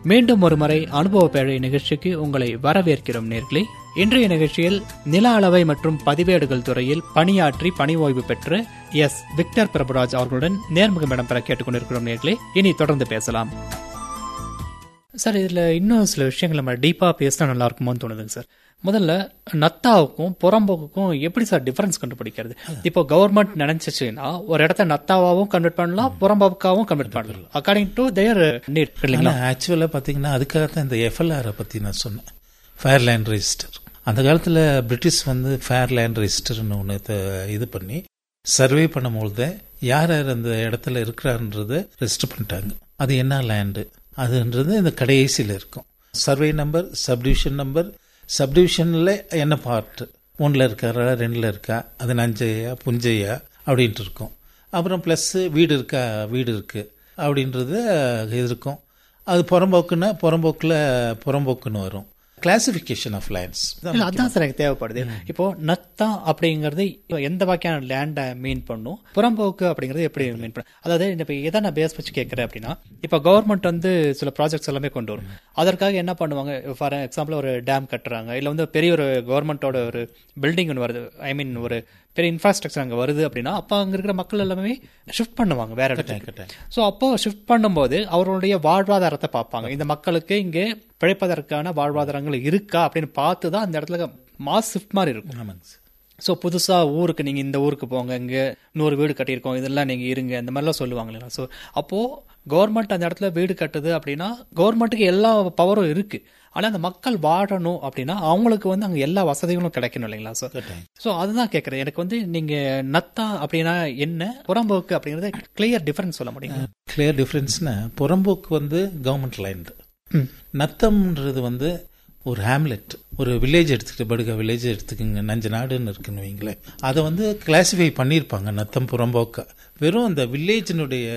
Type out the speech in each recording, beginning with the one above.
மீண்டும் ஒருமுறை அனுபவ பேழை நிகழ்ச்சிக்கு உங்களை வரவேற்கிறோம் நேர்களே இன்றைய நிகழ்ச்சியில் நில அளவை மற்றும் பதிவேடுகள் துறையில் பணியாற்றி பணி ஓய்வு பெற்று எஸ் விக்டர் பிரபுராஜ் அவர்களுடன் நேர்முகம் இடம்பெற கேட்டுக்கொண்டிருக்கிறோம் நேர்களே இனி தொடர்ந்து பேசலாம் சார் இதுல இன்னும் சில விஷயங்கள் நம்ம டீப்பா பேசினா நல்லா இருக்குமோன்னு தோணுதுங்க சார் முதல்ல நத்தாவுக்கும் புறம்போக்குக்கும் எப்படி சார் டிஃபரன்ஸ் கண்டுபிடிக்கிறது இப்போ கவர்மெண்ட் நினைச்சிச்சுன்னா ஒரு இடத்த நத்தாவாவும் கன்வெர்ட் பண்ணலாம் புறம்போக்காவும் கன்வெர்ட் பண்ணலாம் அக்கார்டிங் டு தேர் நீட் இல்லைங்களா ஆனால் ஆக்சுவலாக பார்த்தீங்கன்னா அதுக்காக தான் இந்த எஃப்எல்ஆரை பற்றி நான் சொன்னேன் ஃபேர் லேண்ட் ரெஜிஸ்டர் அந்த காலத்தில் பிரிட்டிஷ் வந்து ஃபேர் லேண்ட் ரெஜிஸ்டர்னு ஒன்று இது பண்ணி சர்வே பண்ணும்பொழுது யார் யார் அந்த இடத்துல இருக்கிறான்றத ரெஜிஸ்டர் பண்ணிட்டாங்க அது என்ன லேண்டு அதுன்றது இந்த கடைசியில் இருக்கும் சர்வே நம்பர் சப்டிவிஷன் நம்பர் சப்டிவிஷனில் என்ன பார்ட் ஒன்றில் இருக்காரா ரெண்டில் இருக்கா அது நஞ்சையா புஞ்சையா அப்படின்ட்டு இருக்கும் அப்புறம் ப்ளஸ் வீடு இருக்கா வீடு இருக்கு அப்படின்றது இது இருக்கும் அது புறம்போக்குன்னா புறம்போக்கில் புறம்போக்குன்னு வரும் கிளாசிஃபிகேஷன் ஆஃப் லேண்ட்ஸ் இல்ல அதான் சார் எனக்கு தேவைப்படுது இப்போ நத்தா அப்படிங்கறது எந்த வகையான லேண்டை மீன் பண்ணும் புறம்போக்கு அப்படிங்கறது எப்படி மீன் பண்ணும் அதாவது இப்ப எதை நான் பேஸ் வச்சு கேட்கறேன் அப்படின்னா இப்ப கவர்மெண்ட் வந்து சில ப்ராஜெக்ட்ஸ் எல்லாமே கொண்டு வரும் அதற்காக என்ன பண்ணுவாங்க ஃபார் எக்ஸாம்பிள் ஒரு டேம் கட்டுறாங்க இல்ல வந்து பெரிய ஒரு கவர்மெண்டோட ஒரு பில்டிங் ஒன்று வருது ஐ மீன் ஒரு பெரிய இன்ஃப்ராஸ்ட்ரக்சர் அங்கே வருது அப்படின்னா அப்போ அங்கே இருக்கிற மக்கள் எல்லாமே ஷிஃப்ட் பண்ணுவாங்க வேற இடத்துக்கு ஸோ அப்போ ஷிஃப்ட் பண்ணும்போது அவர்களுடைய வாழ்வாதாரத்தை பார்ப்பாங்க இந்த மக்களுக்கு இங்கே பிழைப்பதற்கான வாழ்வாதாரங்கள் இருக்கா அப்படின்னு பார்த்து தான் அந்த இடத்துல மாஸ் ஷிஃப்ட் மாதிரி இருக்கும் ஆமாங்க சார் ஸோ புதுசாக ஊருக்கு நீங்கள் இந்த ஊருக்கு போங்க இங்கே நூறு வீடு கட்டியிருக்கோம் இதெல்லாம் நீங்கள் இருங்க இந்த மாதிரிலாம் சொல்லுவாங்க இல்லையா ஸோ அப்போது கவர்மெண்ட் அந்த இடத்துல வீடு கட்டுது அப்படின்னா கவர்மெண்ட்டுக்கு எல்லா பவரும் இருக்கு ஆனால் அந்த மக்கள் வாழணும் அப்படின்னா அவங்களுக்கு வந்து அங்கே எல்லா வசதிகளும் கிடைக்கணும் இல்லைங்களா சார் ஸோ அதுதான் கேட்குறேன் எனக்கு வந்து நீங்கள் நத்தா அப்படின்னா என்ன புறம்போக்கு அப்படிங்கிறது கிளியர் டிஃபரன்ஸ் சொல்ல முடியும் கிளியர் டிஃபரன்ஸ்னா புறம்போக்கு வந்து கவர்மெண்ட் லேண்ட் நத்தம்ன்றது வந்து ஒரு ஹேம்லெட் ஒரு வில்லேஜ் எடுத்துக்கிட்டு படுக வில்லேஜ் எடுத்துக்கோங்க நஞ்சு நாடுன்னு இருக்குன்னு வைங்களேன் அதை வந்து கிளாசிஃபை பண்ணியிருப்பாங்க நத்தம் புறம்போக்க வெறும் அந்த வில்லேஜினுடைய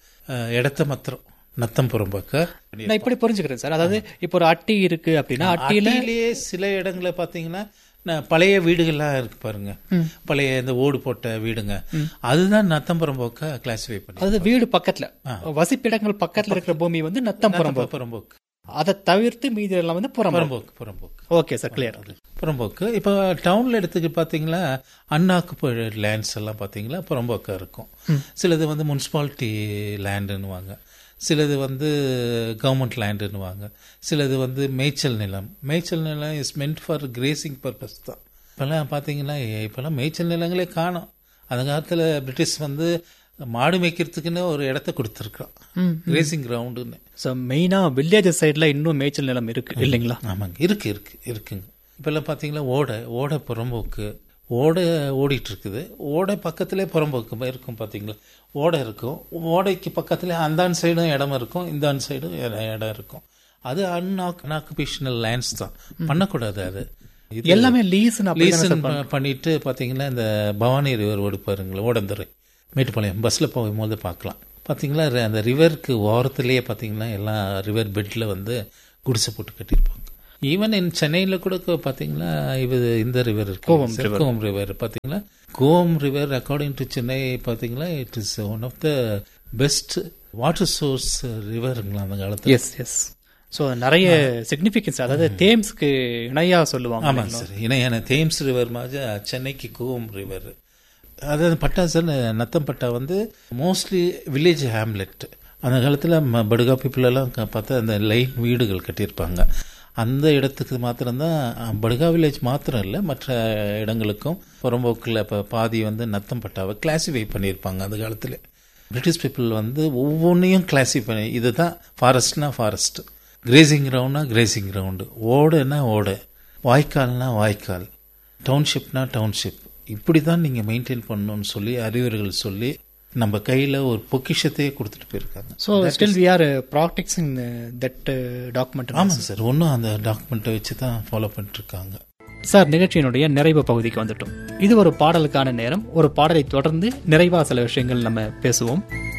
இடத்த மாத்திரம் நத்தம் புறம்போக்க நான் இப்படி புரிஞ்சுக்கிறேன் சார் அதாவது இப்போ ஒரு அட்டி இருக்கு அப்படின்னா அட்டியில அட்டியிலேயே சில இடங்களை பார்த்தீங்கன்னா நான் பழைய வீடுகள்லாம் இருக்கு பாருங்க பழைய இந்த ஓடு போட்ட வீடுங்க அதுதான் நத்தம் புறம்போக்க கிளாசிஃபை பண்ணி அதாவது வீடு பக்கத்துல வசிப்பிடங்கள் பக்கத்துல இருக்கிற பூமி வந்து நத்தம் புறம்போக்கு புறம்போக்கு அதை தவிர்த்து மீதி எல்லாம் வந்து புறம்போக்கு புறம்போக்கு புறம்போக்கு ஓகே சார் கிளியர் புறம்போக்கு இப்போ டவுன்ல எடுத்துக்கு பார்த்தீங்களா அன்ஆக்குபைடு லேண்ட்ஸ் எல்லாம் பார்த்தீங்களா புறம்போக்கா இருக்கும் சிலது வந்து முனிசிபாலிட்டி லேண்டுன்னுவாங்க சிலது வந்து கவர்மெண்ட் லேண்டுன்னுவாங்க சிலது வந்து மேய்ச்சல் நிலம் மேய்ச்சல் நிலம் is meant for grazing purpose தான் இப்போல்லாம் பார்த்தீங்கன்னா இப்போல்லாம் மேய்ச்சல் நிலங்களே காணும் அந்த காலத்தில் பிரிட்டிஷ் வந்து மாடு மேய்க்கிறதுக்குன்னு ஒரு இடத்த கொடுத்துருக்கான் ரேசிங் கிரவுண்டுன்னு ஸோ மெயினாக வில்லேஜ் சைடில் இன்னும் மேய்ச்சல் நிலம் இருக்கு இல்லைங்களா ஆமாங்க இருக்கு இருக்கு இருக்குங்க இப்பெல்லாம் பார்த்தீங்களா ஓடை ஓடை புறம்போக்கு ஓடை ஓடிட்டு இருக்குது ஓடை பக்கத்திலே புறம்போக்கு இருக்கும் பார்த்தீங்களா ஓடை இருக்கும் ஓடைக்கு பக்கத்துல அந்தாண்டு சைடும் இடம் இருக்கும் இந்தாண்டு சைடும் இடம் இருக்கும் அது அன்ஆக்குபேஷனல் லேண்ட்ஸ் தான் பண்ணக்கூடாது அது எல்லாமே லீஸ் லீசன் பண்ணிட்டு பார்த்தீங்கன்னா இந்த பவானி ரிவர் ஓடு பாருங்களேன் ஓடந்துறை மேட்டுப்பாளையம் பஸ்ஸில் போகும்போது பார்க்கலாம் பார்த்தீங்களா அந்த ரிவருக்கு ஓரத்துலேயே பார்த்தீங்கன்னா எல்லாம் ரிவர் பெட்டில் வந்து குடிசை போட்டு கட்டியிருப்பாங்க ஈவன் இன் சென்னையில் கூட பார்த்தீங்கன்னா இது இந்த ரிவர் இருக்கு கோவம் கோவம் ரிவர் பார்த்தீங்களா கோவம் ரிவர் அக்கார்டிங் டு சென்னை பார்த்தீங்களா it is one of the best water source ரிவருங்களா அந்த காலத்தில் எஸ் எஸ் ஸோ நிறைய சிக்னிஃபிகன்ஸ் அதாவது தேம்ஸ்க்கு இணையா சொல்லுவாங்க ஆமாங்க சார் இணையான தேம்ஸ் ரிவர் மாதிரி சென்னைக்கு கோவம் ரிவர் அதாவது பட்டா சார் நத்தம் பட்டா வந்து மோஸ்ட்லி வில்லேஜ் ஹேம்லெட் அந்த காலத்தில் படுகா பீப்புள் எல்லாம் பார்த்தா அந்த லைன் வீடுகள் கட்டியிருப்பாங்க அந்த இடத்துக்கு மாத்திரம்தான் படுகா வில்லேஜ் மாத்திரம் இல்லை மற்ற இடங்களுக்கும் புறம்போக்கில் இப்போ பாதி வந்து நத்தம் பட்டாவை கிளாசிஃபை பண்ணியிருப்பாங்க அந்த காலத்தில் பிரிட்டிஷ் பீப்புள் வந்து ஒவ்வொன்றையும் கிளாசிஃபை பண்ணி இதுதான் ஃபாரஸ்ட்னா ஃபாரஸ்ட் கிரேசிங் கிரவுண்ட்னா கிரேசிங் கிரவுண்டு ஓடுனா ஓடு வாய்க்கால்னா வாய்க்கால் டவுன்ஷிப்னா டவுன்ஷிப் இப்படி தான் நீங்கள் மெயின்டைன் பண்ணணும்னு சொல்லி அறிவுரைகள் சொல்லி நம்ம கையில் ஒரு பொக்கிஷத்தையே கொடுத்துட்டு போயிருக்காங்க so still we are practising that document ஆமாம் சார் ஒன்றும் அந்த டாக்குமெண்ட்டை வச்சு தான் ஃபாலோ பண்ணிட்டு இருக்காங்க சார் நிகழ்ச்சியினுடைய நிறைவு பகுதிக்கு வந்துட்டோம் இது ஒரு பாடலுக்கான நேரம் ஒரு பாடலை தொடர்ந்து நிறைவா சில விஷயங்கள் நம்ம பேசுவோம்